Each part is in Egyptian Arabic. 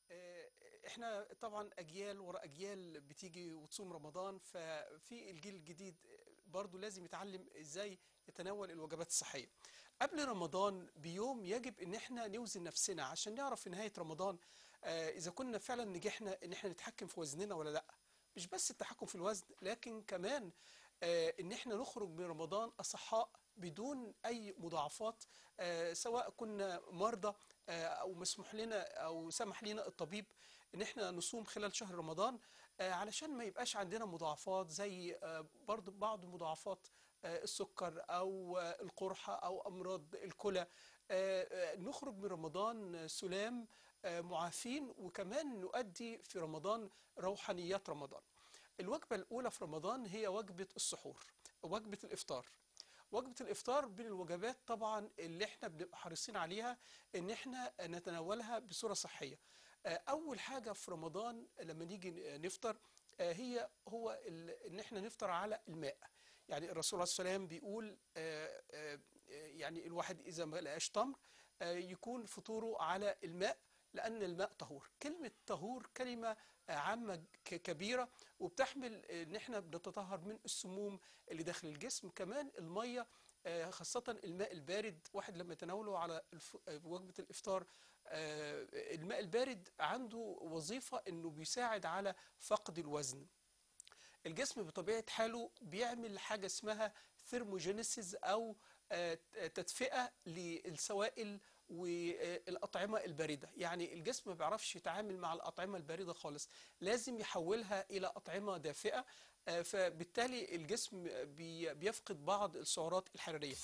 آه، احنا طبعا اجيال ورا اجيال بتيجي وتصوم رمضان ففي الجيل الجديد برضو لازم يتعلم ازاي يتناول الوجبات الصحيه قبل رمضان بيوم يجب ان احنا نوزن نفسنا عشان نعرف في نهايه رمضان آه، اذا كنا فعلا نجحنا ان احنا نتحكم في وزننا ولا لا مش بس التحكم في الوزن لكن كمان آه، ان احنا نخرج من رمضان اصحاء بدون اي مضاعفات آه، سواء كنا مرضى آه، او مسموح لنا او سمح لنا الطبيب ان احنا نصوم خلال شهر رمضان آه، علشان ما يبقاش عندنا مضاعفات زي آه، برضو بعض مضاعفات آه، السكر او آه، القرحه او امراض الكلى آه، آه، نخرج من رمضان سلام آه، معافين وكمان نؤدي في رمضان روحانيات رمضان الوجبة الأولى في رمضان هي وجبة السحور وجبة الإفطار وجبة الإفطار من الوجبات طبعا اللي احنا بنبقى حريصين عليها ان احنا نتناولها بصورة صحية آه، أول حاجة في رمضان لما نيجي نفطر آه، هي هو ال- ان احنا نفطر على الماء يعني الرسول عليه الصلاة والسلام بيقول آه، آه، يعني الواحد إذا ما لقاش تمر آه، يكون فطوره على الماء لأن الماء طهور كلمة طهور كلمة عامة ك- كبيرة وبتحمل إن إحنا بنتطهر من السموم اللي داخل الجسم كمان المية آه، خاصة الماء البارد واحد لما يتناوله على الف- آه، وجبة الإفطار آه، الماء البارد عنده وظيفة إنه بيساعد على فقد الوزن الجسم بطبيعة حاله بيعمل حاجة اسمها ثيرموجينيسيس أو آه، تدفئة للسوائل والأطعمة الباردة يعني الجسم ما بيعرفش يتعامل مع الأطعمة الباردة خالص لازم يحولها إلى أطعمة دافئة آه، فبالتالي الجسم بي- بيفقد بعض السعرات الحرارية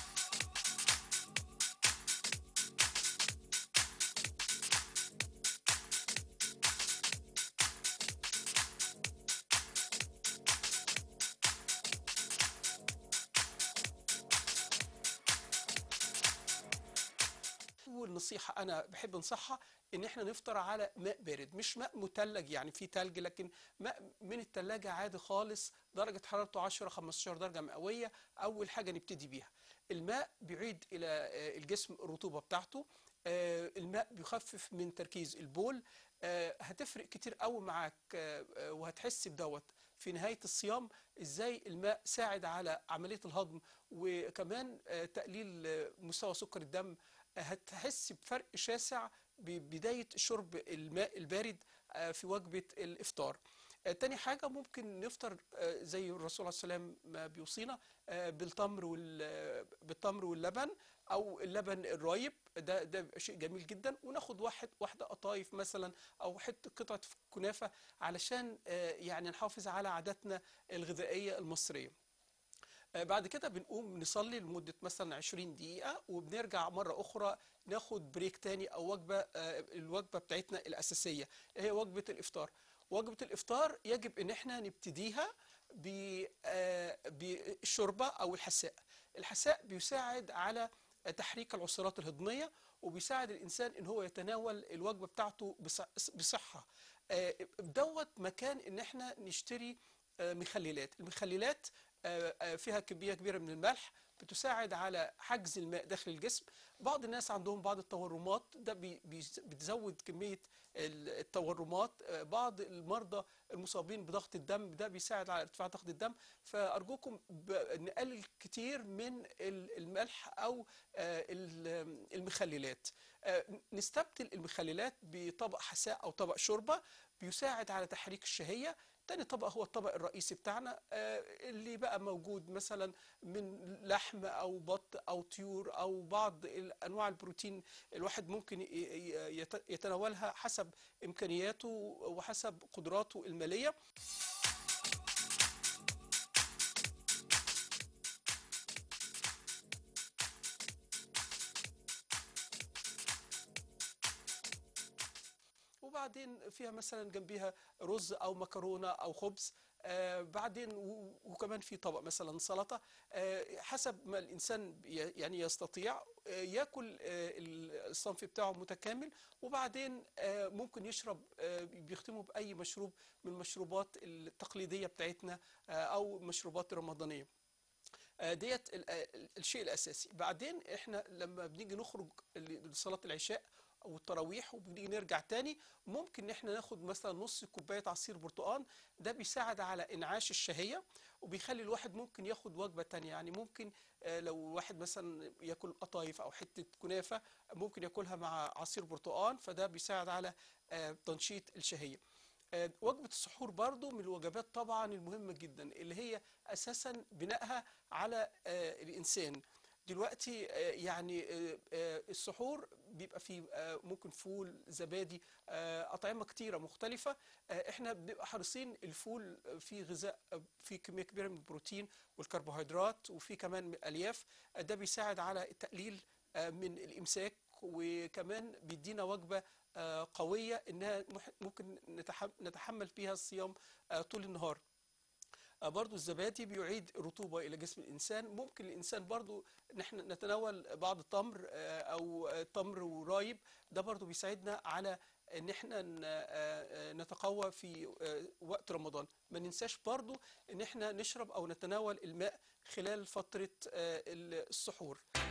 اول نصيحه انا بحب انصحها ان احنا نفطر على ماء بارد مش ماء مثلج يعني فيه تلج لكن ماء من التلاجة عادي خالص درجه حرارته 10 15 درجه مئويه اول حاجه نبتدي بيها الماء بيعيد الى آه، الجسم الرطوبه بتاعته آه، الماء بيخفف من تركيز البول آه، هتفرق كتير قوي معاك آه، آه، وهتحس بدوت في نهاية الصيام ازاي الماء ساعد على عملية الهضم وكمان آه، تقليل آه، مستوى سكر الدم آه، هتحس بفرق شاسع ببداية شرب الماء البارد آه، في وجبة الإفطار آه، تاني حاجة ممكن نفطر آه، زي الرسول عليه السلام ما بيوصينا آه، بالتمر وال بالتمر واللبن او اللبن الرايب ده ده بيبقى شيء جميل جدا وناخد واحد واحده قطايف مثلا او حته قطعه كنافه علشان آه، يعني نحافظ على عاداتنا الغذائيه المصريه آه، بعد كده بنقوم نصلي لمدة مثلا 20 دقيقة وبنرجع مرة أخرى ناخد بريك تاني أو وجبة آه، الوجبة بتاعتنا الأساسية هي وجبة الإفطار وجبة الإفطار يجب إن احنا نبتديها ب- آه، بالشوربة أو الحساء الحساء بيساعد على تحريك العصارات الهضمية وبيساعد الإنسان إن هو يتناول الوجبة بتاعته بص- بصحة آه، دوت مكان إن احنا نشتري آه، مخللات المخللات آه، آه، فيها كمية كبيرة من الملح بتساعد على حجز الماء داخل الجسم بعض الناس عندهم بعض التورمات ده بي- بيز- بتزود كمية ال- التورمات آه، بعض المرضى المصابين بضغط الدم ده بيساعد على ارتفاع ضغط الدم فأرجوكم ب- نقلل كتير من ال- الملح أو آه، ال- المخللات آه، نستبدل المخللات بطبق حساء أو طبق شوربة بيساعد على تحريك الشهية تاني طبق هو الطبق الرئيسي بتاعنا آه، اللي بقى موجود مثلا من لحم او بط او طيور او بعض انواع البروتين الواحد ممكن ي- ي- يت- يتناولها حسب امكانياته وحسب قدراته الماليه وبعدين فيها مثلا جنبيها رز او مكرونه او خبز آه بعدين و- وكمان في طبق مثلا سلطه آه حسب ما الانسان ي- يعني يستطيع آه ياكل آه الصنف بتاعه متكامل وبعدين آه ممكن يشرب آه بيختمه باي مشروب من المشروبات التقليديه بتاعتنا آه او مشروبات رمضانيه آه، ديت ال- آه، الشيء الاساسي بعدين احنا لما بنيجي نخرج ل- لصلاه العشاء والتراويح وبنيجي نرجع تاني ممكن ان احنا ناخد مثلا نص كوبايه عصير برتقال ده بيساعد على انعاش الشهيه وبيخلي الواحد ممكن ياخد وجبه تانية يعني ممكن آه، لو واحد مثلا ياكل قطايف او حته كنافه ممكن ياكلها مع عصير برتقال فده بيساعد على آه، تنشيط الشهيه آه، وجبة السحور برضو من الوجبات طبعا المهمة جدا اللي هي أساسا بنائها على آه، الإنسان دلوقتي آه، يعني آه، آه، السحور بيبقى فيه آه، ممكن فول زبادي آه، أطعمة كتيرة مختلفة آه، احنا بنبقى حريصين الفول فيه غذاء آه، فيه كمية كبيرة من البروتين والكربوهيدرات وفيه كمان من الألياف آه، ده بيساعد على التقليل آه، من الإمساك وكمان بيدينا وجبة آه، قوية إنها مح- ممكن نتح- نتحمل فيها الصيام آه، طول النهار آه، برضو الزبادي بيعيد رطوبة إلى جسم الإنسان ممكن الإنسان برضو نحن نتناول بعض التمر آه، أو آه، تمر ورايب ده برضو بيساعدنا على ان احنا ن- آه، آه، نتقوى في آه، وقت رمضان ما ننساش برضو ان احنا نشرب او نتناول الماء خلال فترة آه، السحور